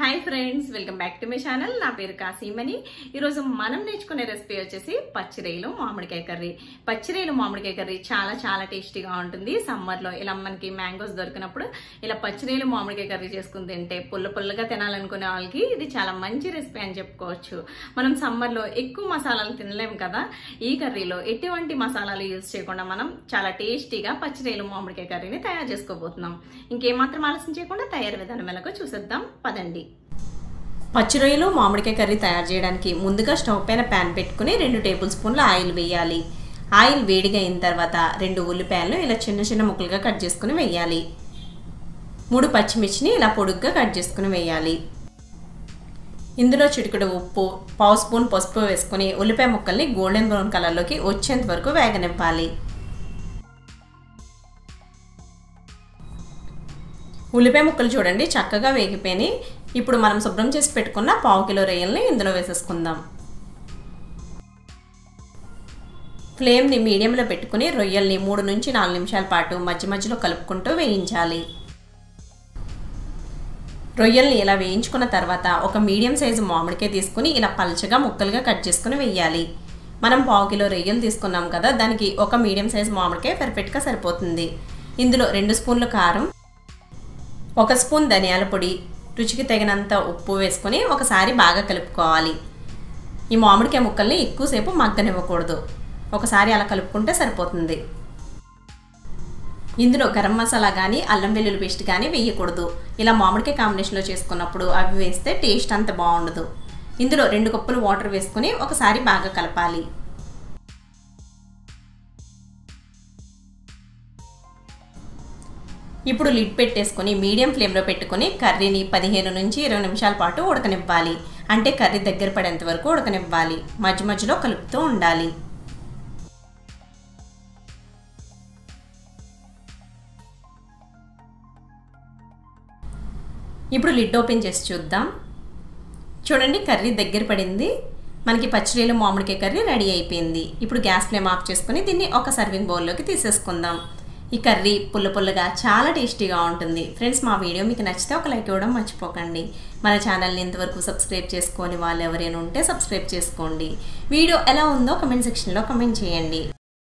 hi friends welcome back to my channel నా పేరు కాసీమని ఈరోజు మనం నేర్చుకునే రెసిపీ వచ్చేసి పచ్చిరేలు మామిడికాయ కర్రీ పచ్చిరేలు మామిడికాయ కర్రీ చాలా చాలా టేస్టీగా ఉంటుంది సమ్మర్లో ఇలా మనకి మ్యాంగోస్ దొరికినప్పుడు ఇలా పచ్చిరేలు మామిడికాయ కర్రీ చేసుకుని తింటే పుల్ల పుల్లగా తినాలనుకునే వాళ్ళకి ఇది చాలా మంచి రెసిపీ అని చెప్పుకోవచ్చు మనం సమ్మర్లో ఎక్కువ మసాలాలు తినలేము కదా ఈ కర్రీలో ఎటువంటి మసాలాలు యూజ్ చేయకుండా మనం చాలా టేస్టీగా పచ్చిరేలు మామిడికాయ కర్రీని తయారు చేసుకోబోతున్నాం ఇంకేమాత్రం ఆలస్యం చేయకుండా తయారు విధానం ఎలాగో చూసేద్దాం పదండి పచ్చి రొయ్యలు మామిడికాయ కర్రీ తయారు చేయడానికి ముందుగా స్టవ్ పైన ప్యాన్ పెట్టుకుని రెండు టేబుల్ స్పూన్ల ఆయిల్ వేయాలి ఆయిల్ వేడిగా అయిన తర్వాత రెండు ఉల్లిపాయలను ఇలా చిన్న చిన్న ముక్కలుగా కట్ చేసుకుని వేయాలి మూడు పచ్చిమిర్చిని ఇలా పొడుగ్గా కట్ చేసుకుని వేయాలి ఇందులో చిటికెడు ఉప్పు పావు స్పూన్ పసుపు వేసుకుని ఉల్లిపాయ ముక్కల్ని గోల్డెన్ బ్రౌన్ కలర్లోకి వచ్చేంత వరకు వేగనివ్వాలి ఉల్లిపాయ ముక్కలు చూడండి చక్కగా వేగిపోయినాయి ఇప్పుడు మనం శుభ్రం చేసి పెట్టుకున్న పావు కిలో రొయ్యల్ని ఇందులో వేసేసుకుందాం ఫ్లేమ్ని మీడియంలో పెట్టుకుని రొయ్యల్ని మూడు నుంచి నాలుగు నిమిషాల పాటు మధ్య మధ్యలో కలుపుకుంటూ వేయించాలి రొయ్యల్ని ఇలా వేయించుకున్న తర్వాత ఒక మీడియం సైజు మామిడికాయ తీసుకుని ఇలా పల్చగా ముక్కలుగా కట్ చేసుకుని వేయాలి మనం పావు కిలో రొయ్యలు తీసుకున్నాం కదా దానికి ఒక మీడియం సైజు మామిడికాయ పర్ఫెక్ట్గా సరిపోతుంది ఇందులో రెండు స్పూన్లు కారం ఒక స్పూన్ ధనియాల పొడి రుచికి తగినంత ఉప్పు వేసుకొని ఒకసారి బాగా కలుపుకోవాలి ఈ మామిడికాయ ముక్కల్ని ఎక్కువసేపు మగ్గనివ్వకూడదు ఒకసారి అలా కలుపుకుంటే సరిపోతుంది ఇందులో గరం మసాలా కానీ అల్లం వెల్లుల్లి పేస్ట్ కానీ వేయకూడదు ఇలా మామిడికాయ కాంబినేషన్లో చేసుకున్నప్పుడు అవి వేస్తే టేస్ట్ అంత బాగుండదు ఇందులో రెండు కప్పులు వాటర్ వేసుకుని ఒకసారి బాగా కలపాలి ఇప్పుడు లిడ్ పెట్టేసుకొని మీడియం ఫ్లేమ్లో పెట్టుకొని కర్రీని పదిహేను నుంచి ఇరవై నిమిషాల పాటు ఉడకనివ్వాలి అంటే కర్రీ దగ్గర పడేంత వరకు ఉడకనివ్వాలి మధ్య మధ్యలో కలుపుతూ ఉండాలి ఇప్పుడు లిడ్ ఓపెన్ చేసి చూద్దాం చూడండి కర్రీ దగ్గర పడింది మనకి పచ్చిరీలు మామిడికాయ కర్రీ రెడీ అయిపోయింది ఇప్పుడు గ్యాస్ ఫ్లేమ్ ఆఫ్ చేసుకుని దీన్ని ఒక సర్వింగ్ బౌల్లోకి తీసేసుకుందాం ఈ కర్రీ పుల్ల పుల్లగా చాలా టేస్టీగా ఉంటుంది ఫ్రెండ్స్ మా వీడియో మీకు నచ్చితే ఒక లైక్ ఇవ్వడం మర్చిపోకండి మన ఛానల్ని ఇంతవరకు సబ్స్క్రైబ్ చేసుకొని వాళ్ళు ఎవరైనా ఉంటే సబ్స్క్రైబ్ చేసుకోండి వీడియో ఎలా ఉందో కమెంట్ సెక్షన్లో కమెంట్ చేయండి